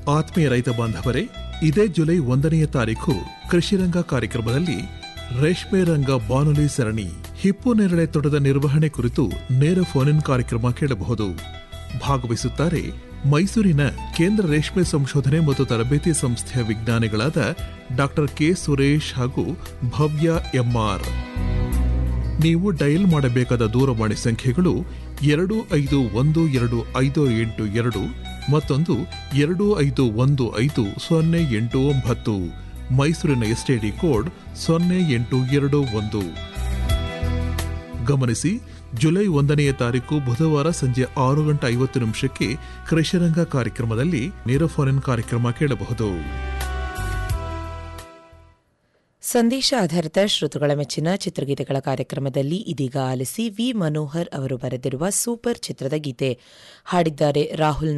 ಆತ್ಮೀಯ ರೈತ ಬಾಂಧವರೇ ಇದೇ ಜುಲೈ ಒಂದನೆಯ ತಾರೀಕು ಕೃಷಿರಂಗ ಕಾರ್ಯಕ್ರಮದಲ್ಲಿ ರೇಷ್ಮೆ ರಂಗ ಬಾನುಲಿ ಸರಣಿ ಹಿಪ್ಪು ನೇರಳೆ ತೋಟದ ನಿರ್ವಹಣೆ ಕುರಿತು ನೇರ ಫೋನ್ ಇನ್ ಕಾರ್ಯಕ್ರಮ ಕೇಳಬಹುದು ಭಾಗವಹಿಸುತ್ತಾರೆ ಮೈಸೂರಿನ ಕೇಂದ್ರ ರೇಷ್ಮೆ ಸಂಶೋಧನೆ ಮತ್ತು ತರಬೇತಿ ಸಂಸ್ಥೆಯ ವಿಜ್ಞಾನಿಗಳಾದ ಡಾಕ್ಟರ್ ಕೆ ಸುರೇಶ್ ಹಾಗೂ ಭವ್ಯ ಎಂಆರ್ ನೀವು ಡಯಲ್ ಮಾಡಬೇಕಾದ ದೂರವಾಣಿ ಸಂಖ್ಯೆಗಳು ಎರಡು ಐದು ಒಂದು ಎರಡು ಐದು ಎಂಟು ಎರಡು ಮತ್ತೊಂದು ಎರಡು ಐದು ಒಂದು ಐದು ಸೊನ್ನೆ ಎಂಟು ಒಂಬತ್ತು ಮೈಸೂರಿನ ಎಸ್ಟಿಡಿ ಕೋಡ್ ಸೊನ್ನೆ ಎಂಟು ಎರಡು ಒಂದು ಗಮನಿಸಿ ಜುಲೈ ಒಂದನೆಯ ತಾರೀಕು ಬುಧವಾರ ಸಂಜೆ ಆರು ಗಂಟೆ ಐವತ್ತು ನಿಮಿಷಕ್ಕೆ ಕೃಷಿರಂಗ ಕಾರ್ಯಕ್ರಮದಲ್ಲಿ ನೇರ ಫೋನ್ ಇನ್ ಕಾರ್ಯಕ್ರಮ ಕೇಳಬಹುದು ಸಂದೇಶ ಆಧಾರಿತ ಶ್ರೋತೃಗಳ ಮೆಚ್ಚಿನ ಚಿತ್ರಗೀತೆಗಳ ಕಾರ್ಯಕ್ರಮದಲ್ಲಿ ಇದೀಗ ಆಲಿಸಿ ವಿ ಮನೋಹರ್ ಅವರು ಬರೆದಿರುವ ಸೂಪರ್ ಚಿತ್ರದ ಗೀತೆ ಹಾಡಿದ್ದಾರೆ ರಾಹುಲ್